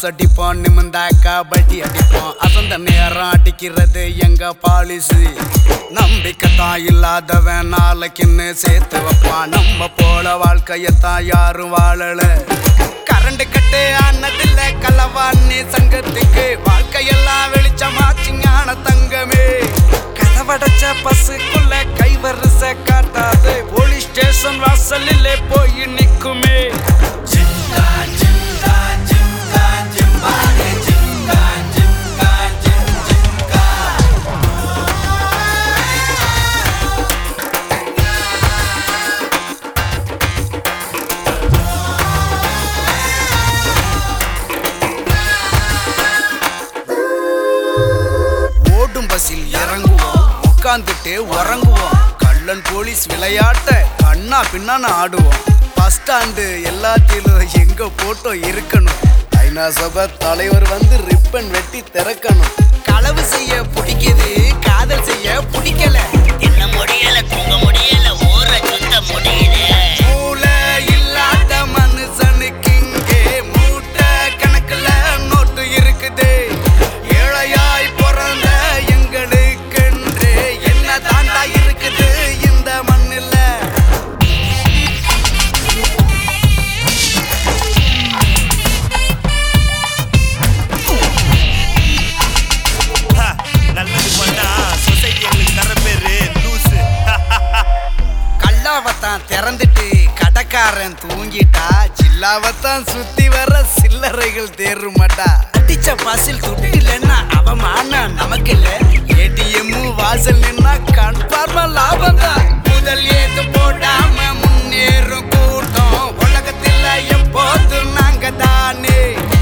அடிப்போம் நிமிந்தாக்கா பட்டி அடிப்போம் அசந்த நேரம் அடிக்கிறது எங்க பாலிசு நம்பிக்கை தான் இல்லாதவன் நாளைக்குன்னு சேர்த்து வைப்பான் நம்ம போல வாழ்க்கையத்தான் யாரும் வாழல கரண்ட் கட்டு ஆனதில்ல கலவாணி சங்கத்துக்கு வாழ்க்கையெல்லாம் வெளிச்சமாச்சு ஞான தங்கமே கதவடைச்ச பஸ்ஸுக்குள்ள கைவரிச காட்டாது போலீஸ் ஸ்டேஷன் வாசலிலே போய் நிக்குமே ஜிங்கா, ஜிங்கா, ஜிங்கா, ஜிம்பாலே, ஜிங்கா, ஜிங்கா, ஜிம், ஜிங்கா. ஓடும் பஸ்ஸில் இறங்குவோம் உட்கார்ந்துட்டு உறங்குவோம் கள்ளன் போலீஸ் விளையாட்ட கண்ணா பின்னான்னு ஆடுவோம் பஸ் ஸ்டாண்டு எல்லாத்திலும் எங்க போட்டோ இருக்கணும் ஐநா சபை தலைவர் வந்து ரிப்பன் வெட்டி திறக்கணும் களவு செய்ய பிடிக்குது காதல் செய்ய பிடிக்கல தின்ன முடியல தூங்க முடியல ஊற சுத்த முடியல மூளை இல்லாத மனுஷனுக்கு இங்கே மூட்டை கணக்குல நோட்டு இருக்குது ஏழையாய் பிறந்த எங்களுக்கென்று என்ன தாண்டா இருக்குது இந்த மண்ணில் ஹா, நல்லது பண்ணா சொசைட்டி எங்களுக்கு தர பேரு லூசு கல்லாவத்தான் திறந்துட்டு கடைக்காரன் தூங்கிட்டா சில்லாவத்தான் சுத்தி வர சில்லறைகள் தேருமாட்டா அடிச்ச பாசில் துட்டு இல்லைன்னா அவமானம் நமக்கு இல்ல ஏடிஎம் வாசல் நின்னா கன்ஃபார்மா லாபம் தான் முதல் ஏது போடாம முன்னேறும் கூட்டம் உலகத்தில் எப்போதும் நாங்க தானே